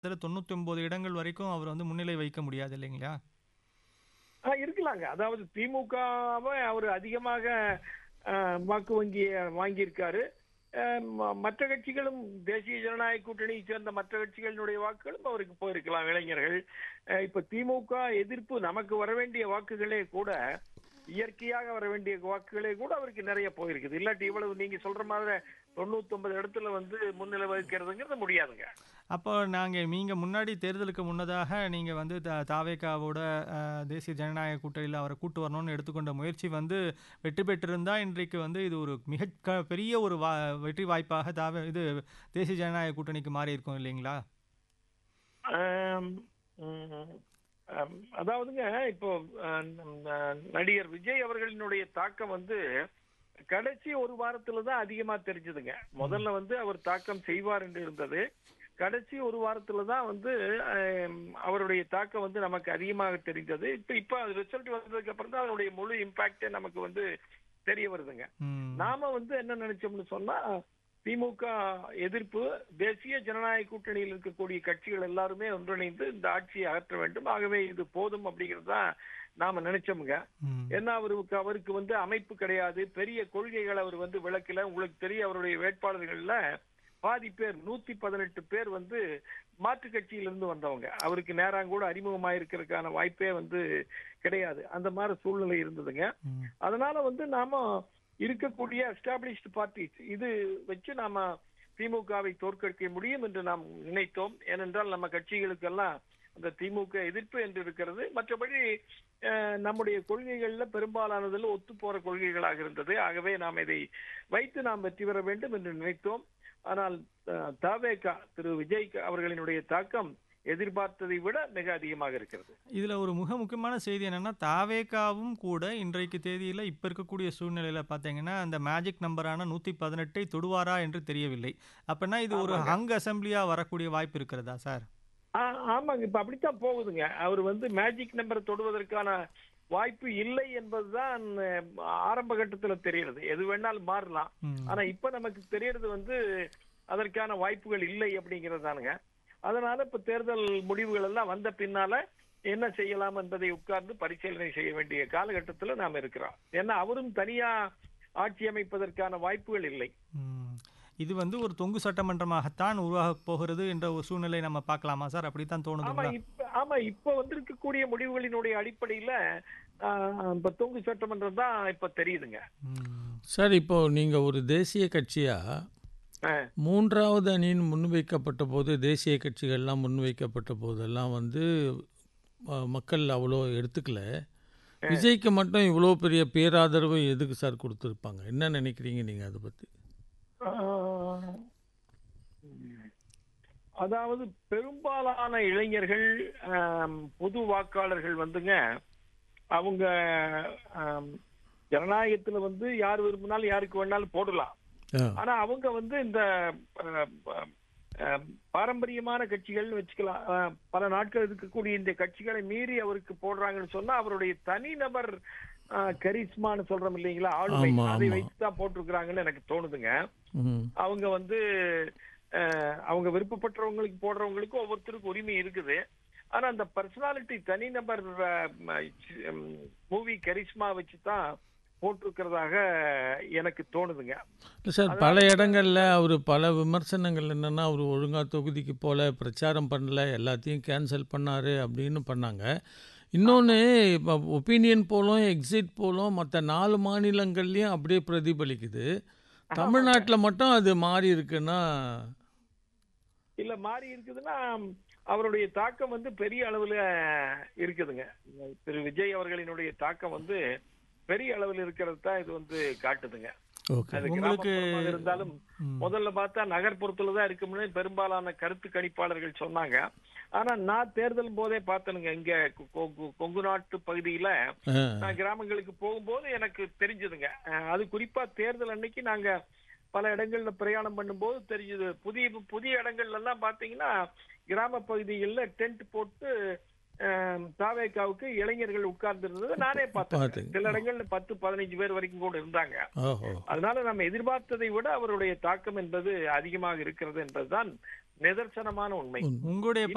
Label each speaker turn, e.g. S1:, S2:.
S1: அதுல 99 இடங்கள் வரைக்கும் அவர் வந்து முன்னிலை வைக்க முடியாது இல்லைங்களா?
S2: ஆ இருக்கலாங்க. அதாவது திமுகவை அவர் அதிகமாக அ வாக்கு வங்கிய வாங்கியிருக்காரு. அ ம மற்ற கட்சிகளும் தேசிய ஜனநாயக கூட்டணியைச் சேர்ந்த மற்ற கட்சிகளினுடைய வாக்குகளும் அவருக்கு போயிருக்கலாம் இளைஞர்கள். அ இப்ப திமுக எதிர்ப்பு நமக்கு வர வேண்டிய வாக்குகளே கூட இயற்கையாக வர வேண்டிய வாக்குகளே கூட அவருக்கு நிறைய போயிருக்குது. இல்லாட்டி இவ்வளவு நீங்க சொல்ற மாதிரி 99 இடத்துல வந்து முன்னிலை வகிக்கிறதுங்கிறது முடியாதுங்க.
S1: அப்போ நாங்க நீங்க முன்னாடி தேர்தலுக்கு முன்னதாக நீங்க வந்து த தாவேகாவோட அ தேசிய ஜனநாயக கூட்டணியில அவர கூட்டு வரணும்னு எடுத்துக்கொண்ட முயற்சி வந்து வெற்றி பெற்றிருந்தா, இன்றைக்கு வந்து இது ஒரு மிகக் க பெரிய ஒரு வா வெற்றி வாய்ப்பாக தாவே இது தேசிய ஜனநாயக கூட்டணிக்கு மாறியிருக்கும் இல்லைங்களா?
S2: ஆம், ம், அம், அதாவதுங்க இப்போ அ, ந நடிகர் விஜய் அவர்களினுடைய தாக்கம் வந்து கடைசி ஒரு வாரத்துல தான் அதிகமா தெரிஞ்சதுங்க. முதல்ல வந்து அவர் தாக்கம் செய்வார் என்று இருந்தது. கடைசி ஒரு வாரத்துல தான் வந்து அம், அவருடைய தாக்கம் வந்து நமக்கு அதிகமாக தெரிந்தது. இப்ப இப்ப ரிசல்ட் வந்ததுக்கு அப்புறம் தான் அதனுடைய முழு இம்பாக்டே நமக்கு வந்து தெரிய வருதுங்க.
S1: ம்.
S2: நாம வந்து என்ன நினைச்சோம்னு சொன்னா திமுக எதிர்ப்பு தேசிய ஜனநாயக கூட்டணியில் இருக்கக்கூடிய கட்சிகள் எல்லாருமே ஒன்றிணைந்து இந்த ஆட்சியை அகற்ற வேண்டும் ஆகவே இது போதும் அப்படிங்கிறது தான் நாம நினைச்சோமுங்க
S1: ம்.
S2: ஏன்னா அவருக்கு அவருக்கு வந்து அமைப்பு கிடையாது பெரிய கொள்கைகள் அவர் வந்து விளக்கல உங்களுக்கு தெரியும் அவருடைய வேட்பாளர்கள்ல பாதி பேர் நூத்தி பதினெட்டு பேர் வந்து மாற்று கட்சியிலிருந்து வந்தவங்க அவருக்கு நேராங்கூட அறிமுகமாயிருக்கிறதுக்கான வாய்ப்பே வந்து கிடையாது அந்த மாதிரி சூழ்நிலை இருந்ததுங்க
S1: ம்.
S2: அதனால வந்து நாம இருக்கக்கூடிய எஸ்டாப்ளிஷ்டு பார்ட்டிஸ் இது வச்சு நாம திமுகவை தோற்கடிக்க முடியும் என்று நாம் நினைத்தோம் ஏனென்றால் நம்ம கட்சிகளுக்கெல்லாம் அந்த திமுக எதிர்ப்பு என்று இருக்கிறது மற்றபடி அஹ், நம்முடைய கொள்கைகள்ல பெரும்பாலானதில் ஒத்து போற கொள்கைகளாக இருந்தது ஆகவே நாம் இதை வைத்து நாம் வெற்றி பெற வேண்டும் என்று நினைத்தோம் ஆனால் அஹ், தவேகா திரு விஜய் அவர்களினுடைய தாக்கம் எதிர்பார்த்ததை விட மிக அதிகமாக இருக்கிறது
S1: இதுல ஒரு மிக முக்கியமான செய்தி என்னன்னா தாவேகாவும் கூட இன்றைக்கு தேதியில இப்ப இருக்கக்கூடிய சூழ்நிலையில பாத்தீங்கன்னா அந்த மேஜிக் நம்பரான 118ஐ தொடுவாரா என்று தெரியவில்லை. அப்பன்னா இது ஒரு
S2: ஆமாங்க.
S1: ஹங் அசெம்பிளியா வரக்கூடிய வாய்ப்பு இருக்கிறதா சார்?
S2: ஆ, ஆமாங்க இப்ப அப்படித்தான் போகுதுங்க அவர் வந்து மேஜிக் நம்பரை தொடுவதற்கான வாய்ப்பு இல்லை என்பதுதான் அஹ், ஆரம்ப கட்டத்துல தெரியுது எது வேணாலும் மாறலாம்
S1: ம்.
S2: ஆனா இப்ப நமக்கு தெரியறது வந்து அதற்கான வாய்ப்புகள் இல்லை அப்படிங்கிறது தானுங்க அதனால இப்ப தேர்தல் முடிவுகள் எல்லாம் வந்த பின்னால என்ன செய்யலாம் என்பதை உட்கார்ந்து பரிசீலனை செய்ய வேண்டிய காலகட்டத்துல நாம் இருக்கிறோம் ஏன்னா அவரும் தனியா ஆட்சி அமைப்பதற்கான வாய்ப்புகள் இல்லை
S1: ம். இது வந்து ஒரு தொங்கு சட்டமன்றமாகத்தான் உருவாகப் போகிறது என்ற ஒரு சூழ்நிலை நம்ம பார்க்கலாமா சார்? அப்படித்தான்
S2: ஆமா
S1: தோணுதுங்களா?
S2: இப்ப ஆமா இப்ப வந்திருக்கக்கூடிய முடிவுகளினுடைய அடிப்படையில ஆஹ், இப்ப தொங்கு சட்டமன்றம் தான் இப்ப தெரியுதுங்க
S1: ம்.
S3: சார் இப்போ நீங்க ஒரு தேசிய கட்சியா
S2: ஆ.
S3: மூன்றாவது அணியின் முன்வைக்கப்பட்ட போது தேசிய கட்சிகள்லாம் முன்வைக்கப்பட்ட போதெல்லாம் வந்து அஹ், மக்கள் அவ்வளோ எடுத்துக்கல விஜய்க்கு மட்டும் இவ்வளோ பெரிய பேராதரவு எதுக்கு சார் கொடுத்துருப்பாங்க என்ன நினைக்கிறீங்க நீங்கள் அதை பற்றி
S2: ஆஹ், அதாவது பெரும்பாலான இளைஞர்கள் ஆம், பொது வாக்காளர்கள் வந்துங்க அவங்க ஆம், ஜனநாயகத்துல வந்து யார் விரும்பினாலும் யாருக்கு வேணாலும் போடலாம் ஆனா அவங்க வந்து இந்த அஹ், அஹ், பாரம்பரியமான கட்சிகள்னு வச்சுக்கலாம் அஹ், பல நாட்கள் இருக்கக்கூடிய இந்த கட்சிகளை மீறி அவருக்கு போடுறாங்கன்னு சொன்னா அவருடைய தனிநபர் அஹ், கரிஸ்மான்னு சொல்றோம் இல்லைங்களா ஆளுமை
S3: ஆமா,
S2: அதை
S3: ஆமா.
S2: வைத்து தான் போட்டிருக்கிறாங்கன்னு எனக்கு தோணுதுங்க
S3: ம்
S2: அவங்க வந்து அஹ், அவங்க விருப்பப்பட்டவங்களுக்கு போடுறவங்களுக்கு ஒவ்வொருத்தருக்கும் உரிமை இருக்குது ஆனா அந்த பர்சனாலிட்டி தனிநபர் மூவி கரிஸ்மா வச்சு தான் போட்டிருக்கிறதாக எனக்கு தோணுதுங்க
S3: இல்லை சார் பல இடங்கள்ல அவர் பல விமர்சனங்கள் என்னன்னா அவர் ஒழுங்கா தொகுதிக்கு போல பிரச்சாரம் பண்ணல எல்லாத்தையும் கேன்சல் பண்ணாரு அப்படின்னு பண்ணாங்க இன்னொன்று இப்போ ஒப்பீனியன் போலும் எக்ஸிட் போலும் மற்ற நாலு மாநிலங்கள்லையும் அப்படியே பிரதிபலிக்குது தமிழ்நாட்டில் மட்டும் அது மாறி இருக்குன்னா
S2: இல்ல மாறி இருக்குதுன்னா அவருடைய தாக்கம் வந்து பெரிய அளவுல இருக்குதுங்க திரு விஜய் அவர்களினுடைய தாக்கம் வந்து பெரிய அளவில் இருக்கிறது தான் இது வந்து காட்டுதுங்க
S3: ஓகே
S2: அது
S1: உங்களுக்கு-
S2: கிராமப்புறமாக இருந்தாலும்
S1: ம்.
S2: முதல்ல பார்த்தா நகர்ப்புறத்துல தான் இருக்கும்னு பெரும்பாலான கருத்து கணிப்பாளர்கள் சொன்னாங்க ஆனா நான் தேர்தல் போதே பார்த்தனுங்க இங்க கொ- கொ- கொங்கு நாட்டு பகுதியில
S3: ஆ
S2: நான் கிராமங்களுக்கு போகும்போது எனக்கு தெரிஞ்சதுங்க அஹ் அது குறிப்பா தேர்தல் அன்னைக்கு நாங்க பல இடங்கள்ல பிரயாணம் பண்ணும்போது தெரிஞ்சது புதிய புதிய இடங்கள்ல எல்லாம் பாத்தீங்கன்னா கிராம பகுதிகளில் டென்ட் போட்டு அஹ், தாவேக்காவுக்கு இளைஞர்கள் உட்கார்ந்து இருந்தது நானே பார்த்தேன்
S3: பார்த்தீங்க.
S2: சில இடங்கள்ல பத்து பதினஞ்சு பேர் வரைக்கும் கூட இருந்தாங்க
S3: ஓஹோ
S2: அதனால நம்ம எதிர்பார்த்ததை விட அவருடைய தாக்கம் என்பது அதிகமாக இருக்கிறது என்பதுதான் நிதர்சனமான உண்மை
S1: உங்களுடைய